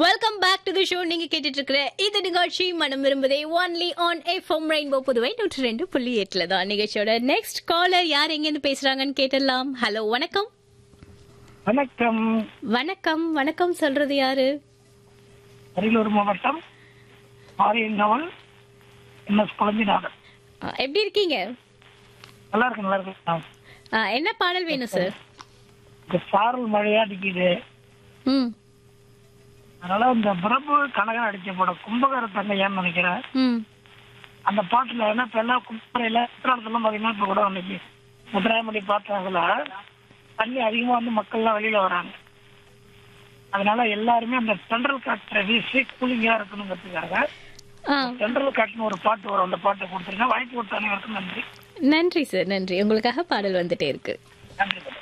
welcome back to the show நீங்க கேட்டுட்டு இருக்கிற இது நிகழ்ச்சி மனம் விரும்புதே only on FM rainbow Puduvai நூற்றி ரெண்டு புள்ளி எட்டுல தான் நிகழ்ச்சியோட நெக்ஸ்ட் காலர் யார் எங்க இருந்து பேசுறாங்கன்னு கேட்டுடலாம் ஹலோ வணக்கம் வணக்கம் வணக்கம் வணக்கம் சொல்றது யாரு அரியலூர் மாவட்டம் ஆரியங்கவல் எஸ் குழந்தைநாதன் ஆ, எப்படி இருக்கீங்க நல்லா இருக்கு நல்லா இருக்கு ஆ, என்ன பாடல் வேணும் சார் இந்த சாரல் மழையா அடிக்குது ம் அதனால இந்த பிரபு கனகா அடிச்ச படம் கும்பகார தங்கையான்னு நினைக்கிறேன் ம் அந்த பாட்டுல ஏன்னா இப்ப எல்லாம் கும்பகரையில குற்றாலத்துல பாத்தீங்கன்னா இப்ப கூட அன்னைக்கு முத்துராமணி பாத்தாங்களா தண்ணி அதிகமா வந்து மக்கள்லாம் வெளியில வராங்க அதனால எல்லாருமே அந்த சென்ட்ரல் காற்றை வீசி கூலிங்கா இருக்கணுங்கிறதுக்காக ஆ சென்ட்ரல் காட்டுன்னு ஒரு பாட்டு வரும் அந்த பாட்டை கொடுத்துருங்க வாய்ப்பு கொடுத்த அனைவருக்கும் நன்றி நன்றி சார் நன்றி உங்களுக்காக பாடல் வந்துட்டே இருக்கு நன்றி மேடம்